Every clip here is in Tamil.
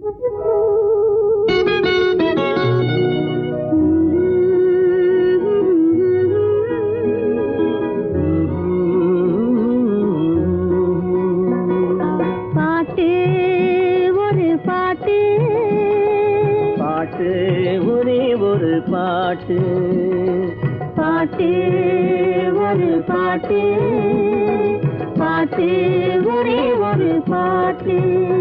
பாட்டு ஒரு பாட்டு பாட்டு ஒரே ஒரு பாட்டு பாட்டு ஒரு பாட்டு பாட்டு ஒரே ஒரு பாட்டு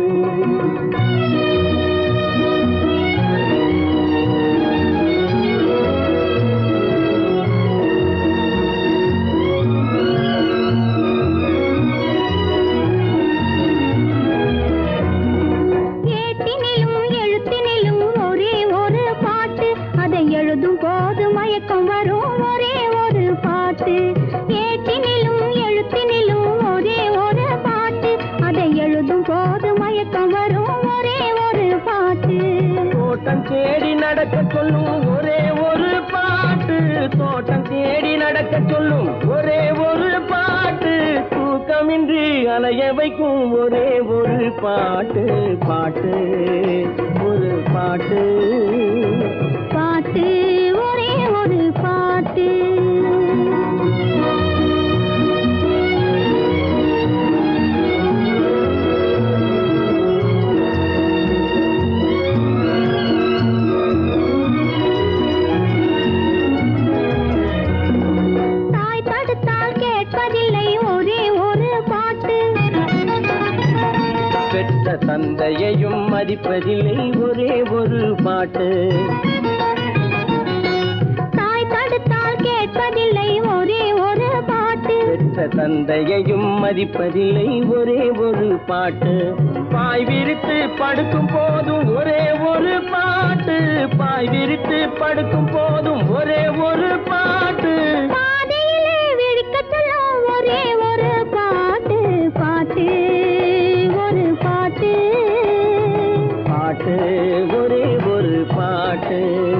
ஏட்டினிலும் எழுத்தினிலும் ஒரே ஒரு பாட்டு அதை எழுதும் போது மயக்கம் வரும் ஒரே ஒரு பாட்டு ஏட்டினிலும் எழுத்தினிலும் ஒரே ஒரு பாட்டு அதை எழுதும் போது மயக்கம் வரும் ஒரே ஒரு பாட்டு தோட்டம் தேடி நடக்க சொல்லும் ஒரே ஒரு பாட்டு தோட்டம் தேடி நடக்க சொல்லும் ஒரே ஒரு பாட்டு தூக்கமின்றி அலைய வைக்கும் ஒரே ஒரு பாட்டு பாட்டு ஒரு பாட்டு பாட்டு ஒரே ஒரு பாட்டு தாய் தடுத்தால் கேட்பதில்லை ஒரே ஒரு பாட்டு பெற்ற தந்தையையும் மதிப்பதில்லை ஒரே ஒரு பாட்டு தாய் தடுத்தால் கேட்பதில்லை ஒரே ஒரு பாட்டு பெற்ற தந்தையையும் மதிப்பதில்லை ஒரே ஒரு பாட்டு பாய் விரித்து படுக்கும் போதும் ஒரே ஒரு பாட்டு பாய் விரித்து படுக்கும் போதும் ஒரே ஒரு பாட்டு பாதையிலே விழிக்கச் சொல்லும் ஒரே ஒரு பாட்டு பாட்டு ஒரு பாட்டு பாட்டு ஒரே ஒரு பாட்டு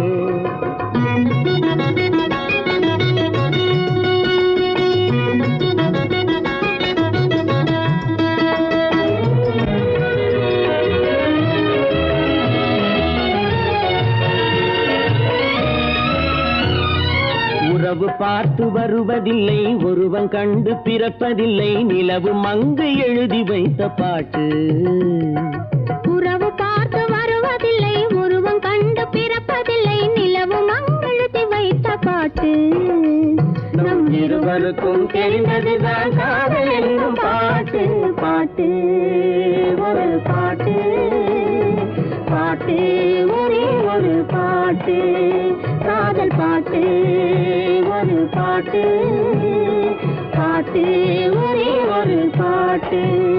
உறவு பார்த்து வருவதில்லை ஒருவன் கண்டு பிறப்பதில்லை நிலவு மங்கு எழுதி வைத்த பாட்டு உறவு பார்த்து வருவதில்லை உருவம் கண்டு பிறப்பதில்லை நிலவு மங்களத்தை வைத்த பாட்டு நம் இருவருக்கும் தெரிந்ததுதான் காதல் என்னும் பாட்டு பாட்டு ஒரு பாட்டு பாட்டு ஒரே ஒரு பாட்டு காதல் பாட்டு ஒரு பாட்டு பாட்டு ஒரே ஒரு பாட்டு